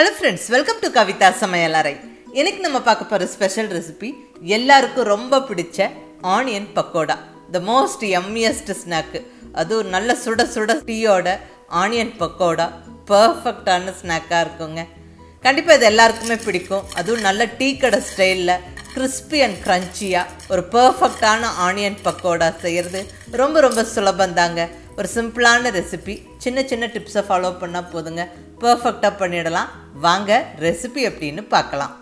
hello friends welcome to Kavitha சமையலறை இன்னைக்கு நம்ம பார்க்க போகிற ஸ்பெஷல் ரெசிபி எல்லாருக்கும் ரொம்ப பிடிச்ச onion pakoda the most yummiest snack அதுவும் நல்ல சுட சுட டீயோட ஆனியன் பக்கோடா பர்ஃபெக்டான ஸ்நாக்காக இருக்குங்க கண்டிப்பாக இது எல்லாருக்குமே பிடிக்கும் அதுவும் நல்ல டீ கடை ஸ்டைலில் கிறிஸ்பி அண்ட் க்ரன்ச்சியாக ஒரு பர்ஃபெக்டான ஆனியன் பக்கோடா செய்கிறது ரொம்ப ரொம்ப சுலபந்தாங்க ஒரு சிம்பிளான ரெசிபி சின்ன சின்ன டிப்ஸை ஃபாலோ பண்ணால் போதுங்க பர்ஃபெக்டாக பண்ணிடலாம் வாங்க ரெசிபி எப்படின்னு பார்க்கலாம்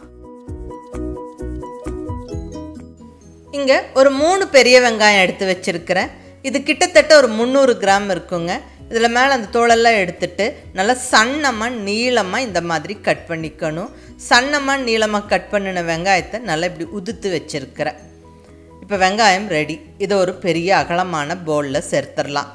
இங்கே ஒரு மூணு பெரிய வெங்காயம் எடுத்து வச்சுருக்கிறேன் இது கிட்டத்தட்ட ஒரு முந்நூறு கிராம் இருக்குங்க இதில் மேலே அந்த தோலெல்லாம் எடுத்துட்டு நல்லா சன்னமாக நீளமாக இந்த மாதிரி கட் பண்ணிக்கணும் சன்னமாக நீளமாக கட் பண்ணின வெங்காயத்தை நல்லா இப்படி உதுத்து வச்சுருக்கிறேன் இப்போ வெங்காயம் ரெடி இதை ஒரு பெரிய அகலமான பவுலில் சேர்த்துடலாம்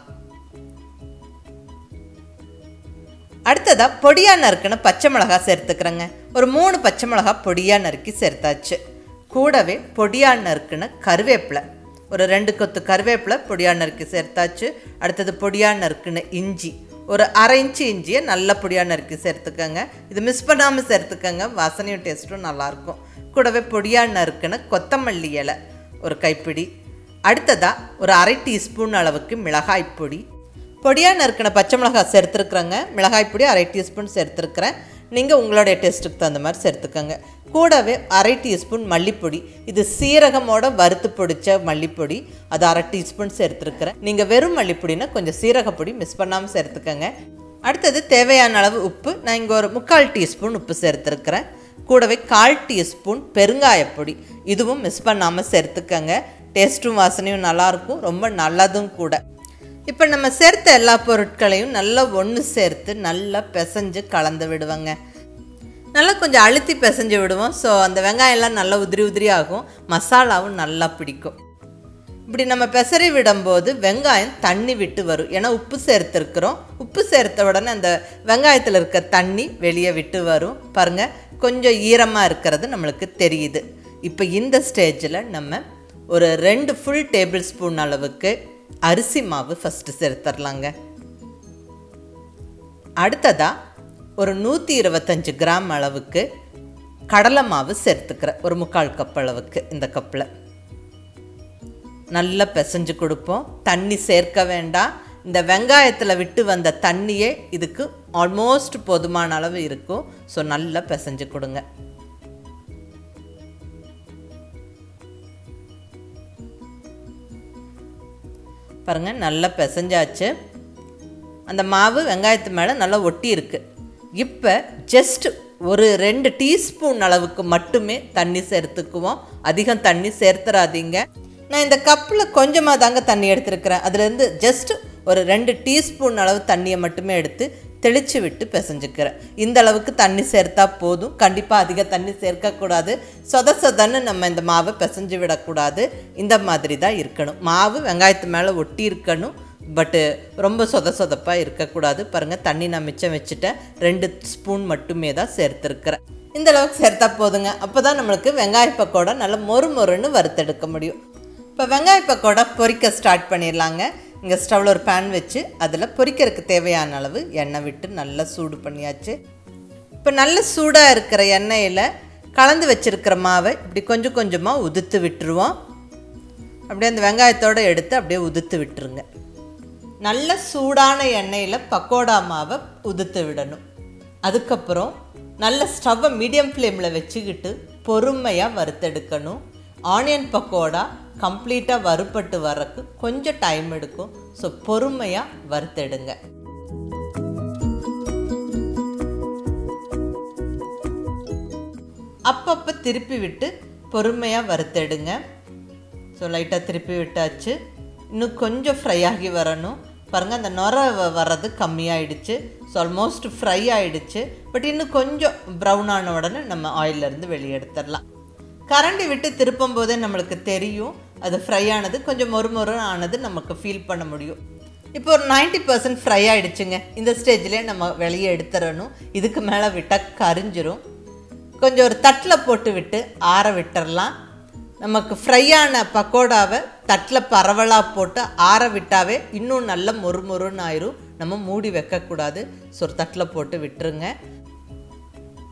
அடுத்ததாக பொடியாக நறுக்குன்னு பச்சை மிளகா சேர்த்துக்கிறேங்க ஒரு மூணு பச்சை மிளகா பொடியாக நறுக்கி சேர்த்தாச்சு கூடவே பொடியாக நறுக்குன்னு கருவேப்பிலை ஒரு ரெண்டு கொத்து கருவேப்பிலை பொடியாக நறுக்கி சேர்த்தாச்சு அடுத்தது பொடியாக நறுக்குன்னு இஞ்சி ஒரு அரை இன்ச்சு இஞ்சியை நல்ல பொடியாக நறுக்கி சேர்த்துக்கோங்க இது மிஸ் பண்ணாமல் சேர்த்துக்கோங்க வாசனையும் டேஸ்ட்டும் நல்லாயிருக்கும் கூடவே பொடியாக நறுக்குன்னு கொத்தமல்லி இலை ஒரு கைப்பிடி அடுத்ததாக ஒரு அரை டீஸ்பூன் அளவுக்கு மிளகாய் பொடி பொடியாக நறுக்கின பச்சை மிளகாய் சேர்த்துருக்குறேங்க மிளகாய் பொடி அரை டீஸ்பூன் சேர்த்துருக்குறேன் நீங்கள் உங்களுடைய டேஸ்ட்டுக்கு தகுந்த மாதிரி சேர்த்துக்கோங்க கூடவே அரை டீஸ்பூன் மல்லிப்பொடி இது சீரகமோட வறுத்து பொடிச்ச மல்லிப்பொடி அது அரை டீஸ்பூன் சேர்த்துருக்குறேன் நீங்கள் வெறும் மல்லிப்பொடினா கொஞ்சம் சீரகப்பொடி மிஸ் பண்ணாமல் சேர்த்துக்கோங்க அடுத்தது தேவையான அளவு உப்பு நான் இங்கே ஒரு முக்கால் டீஸ்பூன் உப்பு சேர்த்துருக்குறேன் கூடவே கால் டீஸ்பூன் பெருங்காயப்பொடி இதுவும் மிஸ் பண்ணாமல் சேர்த்துக்கோங்க டேஸ்ட்டும் வாசனையும் நல்லாயிருக்கும் ரொம்ப நல்லதும் கூட இப்போ நம்ம சேர்த்த எல்லா பொருட்களையும் நல்லா ஒன்று சேர்த்து நல்லா பிசைஞ்சு கலந்து விடுவோங்க நல்லா கொஞ்சம் அழுத்தி பிசைஞ்சு விடுவோம் ஸோ அந்த வெங்காயம்லாம் நல்லா உதிரி உதிரி ஆகும் மசாலாவும் நல்லா பிடிக்கும் இப்படி நம்ம பெசரி விடும்போது வெங்காயம் தண்ணி விட்டு வரும் ஏன்னா உப்பு சேர்த்துருக்குறோம் உப்பு சேர்த்த உடனே அந்த வெங்காயத்தில் இருக்க தண்ணி வெளியே விட்டு வரும் பாருங்கள் கொஞ்சம் ஈரமாக இருக்கிறது நம்மளுக்கு தெரியுது இப்போ இந்த ஸ்டேஜில் நம்ம ஒரு ரெண்டு ஃபுல் டேபிள் ஸ்பூன் அளவுக்கு அரிசி மாவு ஃபஸ்ட்டு சேர்த்துடலாங்க அடுத்ததாக ஒரு நூற்றி இருபத்தஞ்சி கிராம் அளவுக்கு கடலை மாவு சேர்த்துக்கிறேன் ஒரு முக்கால் கப் அளவுக்கு இந்த கப்பில் நல்லா பிசைஞ்சு கொடுப்போம் தண்ணி சேர்க்க வேண்டாம் இந்த வெங்காயத்தில் விட்டு வந்த தண்ணியே இதுக்கு ஆல்மோஸ்ட் போதுமான அளவு இருக்கும் ஸோ நல்லா பிசைஞ்சு கொடுங்க பாருங்கள் நல்லா பிசைஞ்சாச்சு அந்த மாவு வெங்காயத்து மேலே நல்லா ஒட்டி இருக்கு இப்போ ஜஸ்ட் ஒரு ரெண்டு டீஸ்பூன் அளவுக்கு மட்டுமே தண்ணி சேர்த்துக்குவோம் அதிகம் தண்ணி சேர்த்துறாதீங்க நான் இந்த கப்பில் கொஞ்சமாக தாங்க தண்ணி எடுத்துருக்கிறேன் அதுலேருந்து ஜஸ்ட் ஒரு ரெண்டு டீஸ்பூன் அளவு தண்ணியை மட்டுமே எடுத்து தெளித்து விட்டு பிசைஞ்சுக்கிறேன் இந்த அளவுக்கு தண்ணி சேர்த்தா போதும் கண்டிப்பாக அதிக தண்ணி சேர்க்கக்கூடாது சொத சொதன்னு நம்ம இந்த மாவை பிசைஞ்சு விடக்கூடாது இந்த மாதிரி தான் இருக்கணும் மாவு வெங்காயத்து மேலே ஒட்டி இருக்கணும் பட்டு ரொம்ப சொத சொதப்பாக இருக்கக்கூடாது பாருங்கள் தண்ணி நான் மிச்சம் வச்சுட்டேன் ரெண்டு ஸ்பூன் மட்டுமே தான் சேர்த்துருக்கிறேன் இந்த அளவுக்கு சேர்த்தா போதுங்க அப்போ தான் நம்மளுக்கு வெங்காய பக்கோடா நல்லா மொறு மொறுன்னு வறுத்தெடுக்க முடியும் இப்போ வெங்காய பக்கோடா பொரிக்க ஸ்டார்ட் பண்ணிடலாங்க இங்கே ஸ்டவ்வில் ஒரு பேன் வச்சு அதில் பொரிக்கிறதுக்கு தேவையான அளவு எண்ணெய் விட்டு நல்லா சூடு பண்ணியாச்சு இப்போ நல்ல சூடாக இருக்கிற எண்ணெயில் கலந்து வச்சுருக்கிற மாவை இப்படி கொஞ்சம் கொஞ்சமாக உதுத்து விட்டுருவோம் அப்படியே அந்த வெங்காயத்தோடு எடுத்து அப்படியே உதுத்து விட்டுருங்க நல்ல சூடான எண்ணெயில் பக்கோடா மாவை உதுத்து விடணும் அதுக்கப்புறம் நல்ல ஸ்டவ்வை மீடியம் ஃப்ளேமில் வச்சுக்கிட்டு பொறுமையாக வறுத்தெடுக்கணும் ஆனியன் பக்கோடா கம்ப்ளீட்டாக வறுப்பட்டு வரக்கு கொஞ்சம் டைம் எடுக்கும் ஸோ பொறுமையாக வறுத்தெடுங்க அப்பப்போ திருப்பி விட்டு பொறுமையாக வறுத்தெடுங்க ஸோ லைட்டாக திருப்பி விட்டாச்சு இன்னும் கொஞ்சம் ஃப்ரை ஆகி வரணும் பாருங்கள் அந்த நுர வர்றது கம்மியாயிடுச்சு ஸோ ஆல்மோஸ்ட் ஃப்ரை ஆகிடுச்சு பட் இன்னும் கொஞ்சம் ப்ரௌன் ஆன உடனே நம்ம ஆயிலிருந்து வெளியே எடுத்துடலாம் கரண்டி விட்டு திருப்பும் போதே நம்மளுக்கு தெரியும் அது ஃப்ரை ஆனது கொஞ்சம் மொறு மொறு ஆனது நமக்கு ஃபீல் பண்ண முடியும் இப்போ ஒரு நைன்ட்டி பர்சன்ட் ஃப்ரை ஆகிடுச்சுங்க இந்த ஸ்டேஜ்லேயே நம்ம வெளியே எடுத்துடணும் இதுக்கு மேலே விட்டால் கரிஞ்சிரும் கொஞ்சம் ஒரு தட்டில் போட்டு விட்டு ஆற விட்டுறலாம் நமக்கு ஃப்ரையான பக்கோடாவை தட்டில் பரவலாக போட்டு ஆற விட்டாவே இன்னும் நல்ல மொறு மொறுன்னு ஆயிரும் நம்ம மூடி வைக்கக்கூடாது ஸோ ஒரு தட்டில் போட்டு விட்டுருங்க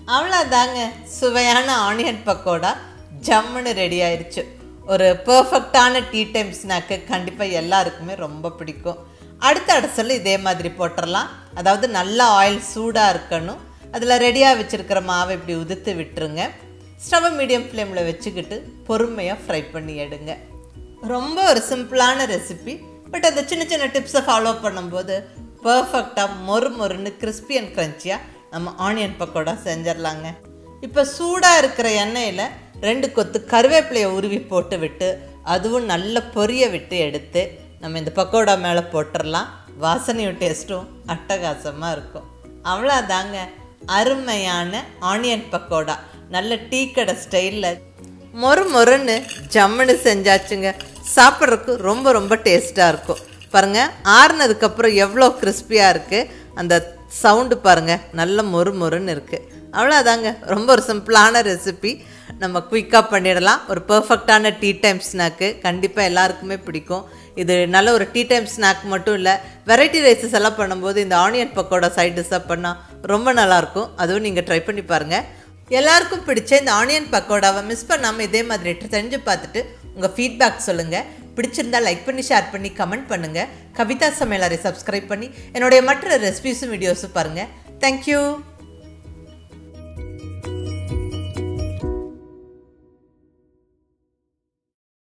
அவ்வளோதாங்க சுவையான ஆனியன் பக்கோடா ஜம்முன்னு ரெடி ஆயிருச்சு ஒரு பர்ஃபெக்டான டீ டைம் ஸ்நாக்கு கண்டிப்பாக எல்லாருக்குமே ரொம்ப பிடிக்கும் அடுத்த அடசல் இதே மாதிரி போட்டுடலாம் அதாவது நல்லா ஆயில் சூடாக இருக்கணும் அதில் ரெடியாக வச்சுருக்கிற மாவை இப்படி உதுத்து விட்டுருங்க ஸ்டவ்வை மீடியம் ஃப்ளேமில் வச்சுக்கிட்டு பொறுமையாக ஃப்ரை பண்ணி எடுங்க ரொம்ப ஒரு சிம்பிளான ரெசிபி பட் அந்த சின்ன சின்ன டிப்ஸை ஃபாலோ பண்ணும்போது பர்ஃபெக்டாக மொறு மொறுன்னு கிறிஸ்பி அண்ட் க்ரன்ச்சியாக நம்ம ஆனியன் பக்கோடா செஞ்சிடலாங்க இப்போ சூடாக இருக்கிற எண்ணெயில் ரெண்டு கொத்து கருவேப்பிலையை உருவி போட்டு விட்டு அதுவும் நல்ல பொரிய விட்டு எடுத்து நம்ம இந்த பக்கோடா மேலே போட்டுடலாம் வாசனையும் டேஸ்ட்டும் அட்டகாசமாக இருக்கும் அவ்வளோதாங்க அருமையான ஆனியன் பக்கோடா நல்ல டீ கடை ஸ்டைலில் மொறு மொறுன்னு ஜம்முன்னு செஞ்சாச்சுங்க சாப்பிட்றதுக்கு ரொம்ப ரொம்ப டேஸ்ட்டாக இருக்கும் பாருங்கள் ஆறுனதுக்கப்புறம் எவ்வளோ கிறிஸ்பியாக இருக்குது அந்த சவுண்டு பாருங்கள் நல்ல மொறு மொறுன்னு இருக்குது அவ்வளோதாங்க ரொம்ப ஒரு சிம்பிளான ரெசிபி நம்ம குயிக்காக பண்ணிடலாம் ஒரு பர்ஃபெக்டான டீ டைம் ஸ்நாக்கு கண்டிப்பாக எல்லாருக்குமே பிடிக்கும் இது நல்ல ஒரு டீ டைம் ஸ்நாக் மட்டும் இல்லை வெரைட்டி ரைஸஸ் எல்லாம் பண்ணும்போது இந்த ஆனியன் பக்கோடா சைட் டிஷ்ஷாக பண்ணால் ரொம்ப நல்லாயிருக்கும் அதுவும் நீங்கள் ட்ரை பண்ணி பாருங்கள் எல்லாருக்கும் பிடிச்ச இந்த ஆனியன் பக்கோடாவை மிஸ் பண்ணாமல் இதே மாதிரி செஞ்சு பார்த்துட்டு உங்கள் ஃபீட்பேக் சொல்லுங்கள் பிடிச்சிருந்தா லைக் பண்ணி ஷேர் பண்ணி கமெண்ட் பண்ணுங்கள் கவிதா சமையலரை சப்ஸ்கிரைப் பண்ணி என்னுடைய மற்ற ரெசிபிஸும் வீடியோஸும் பாருங்கள் தேங்க்யூ